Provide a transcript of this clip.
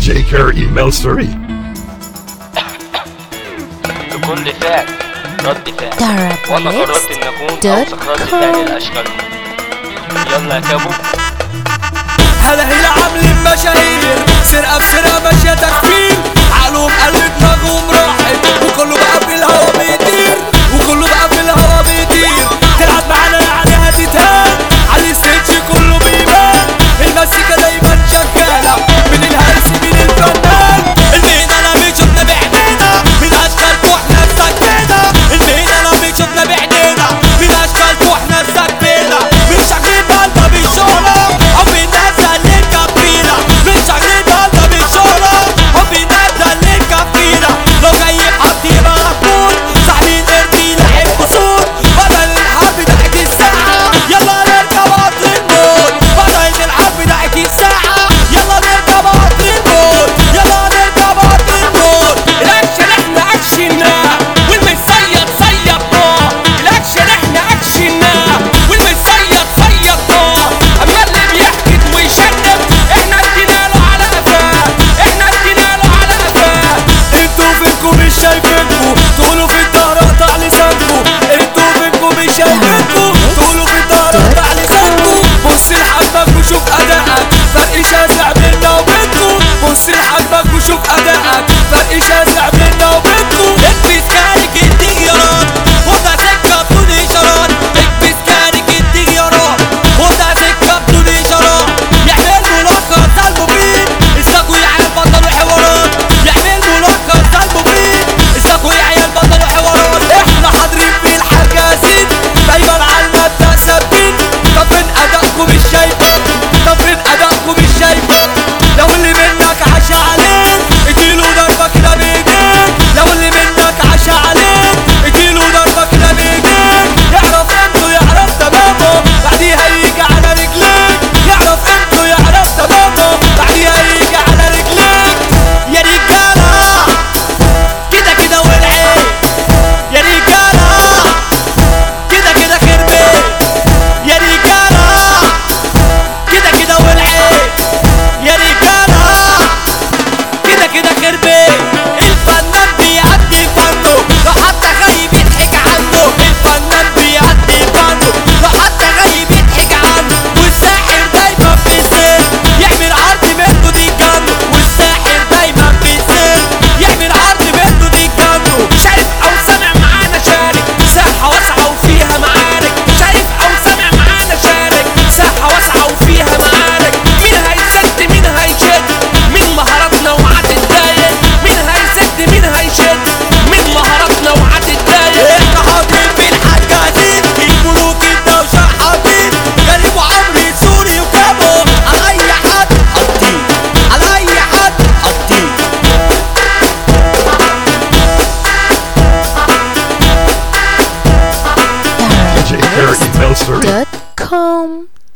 DJ Carey Melsery. لكل فعل رد فعل وانا قررت ان اكون اوسخ رد فعل الاشكال يلا يا كابو هلا هي عاملين مشاهير سرقة بسرقة ماشية تكفير عقلهم قلب دماغهم راحت وكله بقى في الهوا بيطير وكله بقى في الهوا بيطير تلعب معانا يعني هتتهان على الستيج كله بيبان المزيكا دايما شغالة من الهلس من الفنان المهنة لما شفنا بعينينا من اشكالكوا احنا مسكتنا المهنة لما شفنا بعينينا من اشكالكوا احنا مسكتنا مش عاجبين بالنا بالشهرة او بالناس اللي مكفينا مش عاجبين بالنا بالشهرة او بالناس اللي مكفينا لو جاي حد يبقى غفور صاحبين ارضي لعب قصور بدل الحرب دعك الساعة يلا نركب قطر الموت بدل الحرب دعك الساعة يلا نركب قطر الموت يلا نركب قطر الموت الاكشن احنا اكشنا والمصيد صيدناه الاكشن احنا اكشنا والمصيد صيدناه اما اللي بيحكي ويشنب احنا ادينا له على قفاه احنا ادينا له على قفاه انتوا فينكم مش شايفينكم تقولوا في الدار اقطع لسانكم انتوا فينكم مش شايفينكم تقولوا في الدار اقطع لسانكم بص لحجمك وشوف ادائك فرق شاسع بينا وبينكم بص لحجمك وشوف ادائك فرق شاسع بينا وبينكم اكبس كارك الديارات وضع سكه بدون اشارات اكبس كارك الديارات وضع سكه بدون اشارات يعمل ملخص المفيد استقوا يا عيال بطلوا حوارات يعمل ملخص المفيد استقوا يا عيال بطلوا حوارات احنا حاضرين في الحجازين دايما على المبدأ ثابتين طب فين ادائكم مش شايفين طب فين ادائكم مش شايفين لو اللي منك عشا عليك اديله ضربة كده بايديك لو اللي منك عشا عليك اديله ضربة كده بايديك يعرف انتو يعرف تمامه بعديها يجي على رجليك يعرف انتو يعرف تمامه بعديها يجي على رجليك يا رجالة كده كده ولعت يا رجالة كده كده خربت يا رجالة كده كده ولعت يا رجالة كده كده خربت الفنان بيعدي فنه لو حتى غايب يضحك عنه الفنان بيعدي فنه لو حتى غايب يضحك عنه والساحر دايما بيسر يعمل عرض منه دي جنه والساحر دايما بيسر يعمل عرض منه دي جنه شايف او سامع معانا شارك ساحة واسعة وفيها معارك شايف او سامع معانا شارك ساحة واسعة وفيها معارك مين هيسد مين هيشد مين مهاراتنا وهتتضايق مين هيسد مين هيشد مين مهاراتنا وهتتضايق احنا حاضرين في الحجازين الملوك الدوشة حاضرين غريب وعمري سوري وكابو على اي حد قضي على اي حد قضي DJ Carey Melsery. com